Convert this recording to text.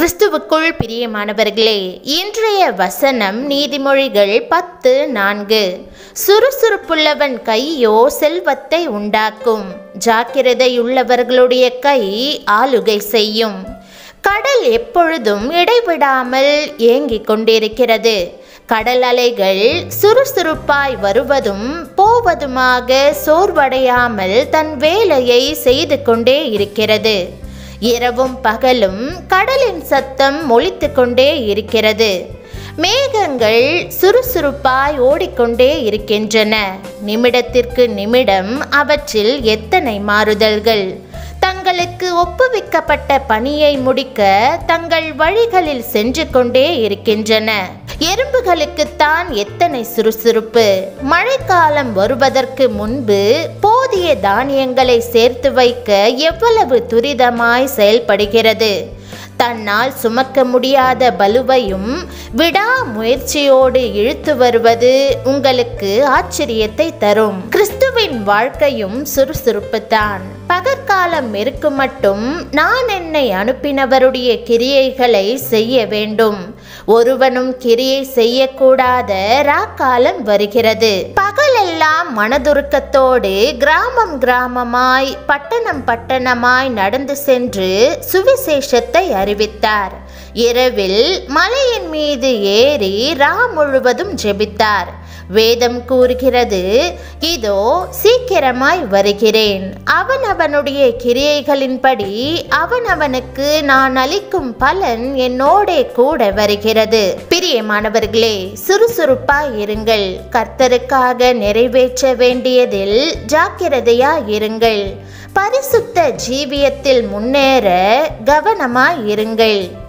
கிறிஸ்துவுக்குள் பிரியமானவர்களே இன்றைய வசனம் நீதிமொழிகள் பத்து நான்கு சுறுசுறுப்புள்ளவன் கையோ செல்வத்தை உண்டாக்கும் ஜாக்கிரதையுள்ளவர்களுடைய கை ஆளுகை செய்யும் கடல் எப்பொழுதும் இடைவிடாமல் ஏங்கிக் கொண்டிருக்கிறது கடல் அலைகள் சுறுசுறுப்பாய் வருவதும் போவதுமாக சோர்வடையாமல் தன் வேலையை செய்து கொண்டே இருக்கிறது இரவும் பகலும் கடலின் சத்தம் ஒலித்து கொண்டே இருக்கிறது மேகங்கள் சுறுசுறுப்பாய் ஓடிக்கொண்டே இருக்கின்றன நிமிடத்திற்கு நிமிடம் அவற்றில் எத்தனை மாறுதல்கள் தங்களுக்கு ஒப்புவிக்கப்பட்ட பணியை முடிக்க தங்கள் வழிகளில் சென்று கொண்டே இருக்கின்றன எறும்புகளுக்குத்தான் எத்தனை சுறுசுறுப்பு மழைக்காலம் வருவதற்கு முன்பு போதிய தானியங்களை சேர்த்து வைக்க எவ்வளவு துரிதமாய் செயல்படுகிறது தன்னால் சுமக்க முடியாத பலுவையும் விடாமுயற்சியோடு இழுத்து வருவது உங்களுக்கு ஆச்சரியத்தை தரும் கிறிஸ்துவின் வாழ்க்கையும் சுறுசுறுப்பு தான் பகற்காலம் இருக்கும் மட்டும் நான் என்னை அனுப்பினவருடைய கிரியைகளை செய்ய வேண்டும் ஒருவனும் கிரியை செய்யக்கூடாத ராக்காலம் வருகிறது பகலெல்லாம் மனதுருக்கத்தோடு கிராமம் கிராமமாய் பட்டணம் பட்டணமாய் நடந்து சென்று சுவிசேஷத்தை அறிவித்தார் இரவில் மலையின் மீது ஏறி ரா முழுவதும் ஜெபித்தார் வேதம் கூறுகிறது இதோ சீக்கிரமாய் வருகிறேன் அவன் அவனுடைய கிரியைகளின்படி அவன் அவனுக்கு நான் அளிக்கும் பலன் என்னோடே கூட வருகிறது பிரியமானவர்களே சுறுசுறுப்பாய் இருங்கள் கர்த்தருக்காக நிறைவேற்ற வேண்டியதில் ஜாக்கிரதையாய் இருங்கள் பரிசுத்த ஜீவியத்தில் முன்னேற கவனமாய் இருங்கள்